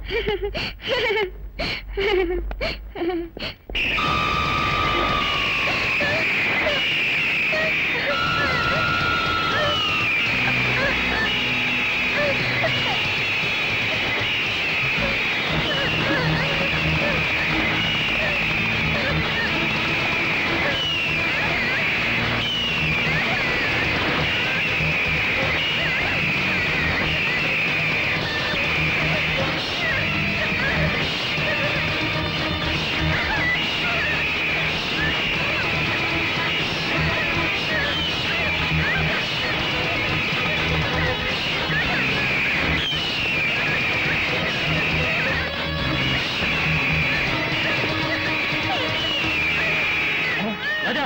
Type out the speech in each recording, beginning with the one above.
రాజా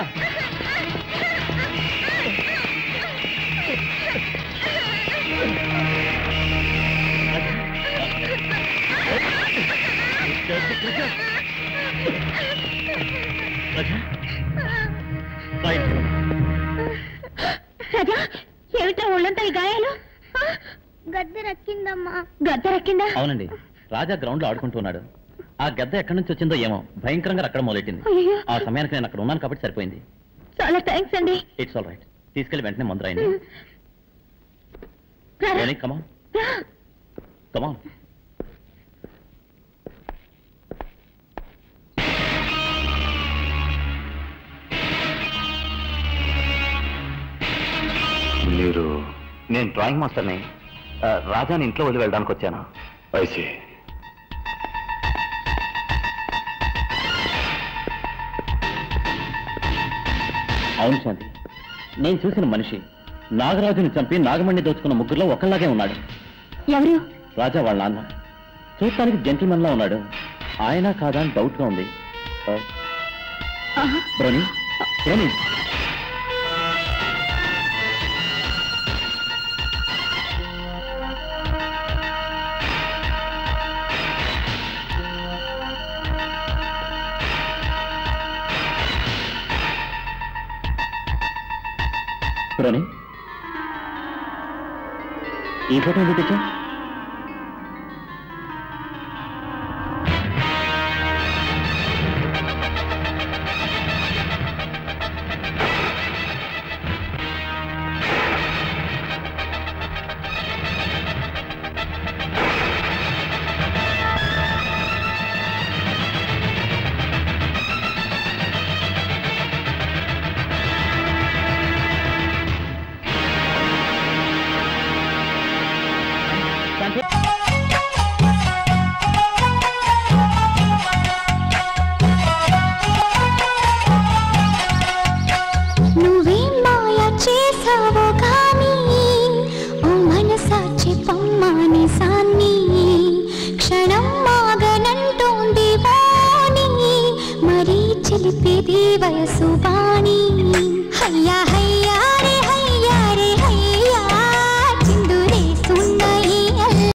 రాజా ఏమిటో ఒళ్ళంతా ఈ గాయాలు గద్దె రక్కిందమ్మా గద్దె రక్కిందా అవునండి రాజా గ్రౌండ్ లో ఆడుకుంటున్నాడు ఆ గద్ద ఎక్కడి నుంచి వచ్చిందో ఏమో భయంకరంగా అక్కడ మొదలెట్టింది అయ్యో ఆ సమయానికి నేను అక్కడ ఉన్నాను కాబట్టి సరిపోయింది చాలా థ్యాంక్స్ అండి ఇట్స్ ఆల్ రైట్ తీసుకెళ్లి వెంటనే మందు రాయండి రారా. కమాన్ రా. కమాన్ మీరు నేను డ్రాయింగ్ మాస్టర్ని ఆ, రాజాని ఇంట్లో వదిలి వెళ్ళడానికి వచ్చాను ఐసి అవును శాంతి నేను చూసిన మనిషి నాగరాజుని చంపి నాగమణి దోచుకున్న ముగ్గురులో ఒకళ్ళలాగే ఉన్నాడు ఎవరు రాజా వాళ్ళ నాన్న చూడటానికి జెంటిల్మెన్ లా ఉన్నాడు ఆయన కాదా అని డౌట్ గా ఉంది ఆ, ఆహా. బ్రోని బ్రోని బ్రోని ఈ ఫోటో ఎందుకు తెచ్చా నువ్వేం మాయ చేసావో కానీ ఓ మనసా చెప్పమ్మాని సాన్ని క్షణం మాగనంటోంది వాణి మరీ చిలిపేది వయసు వాణి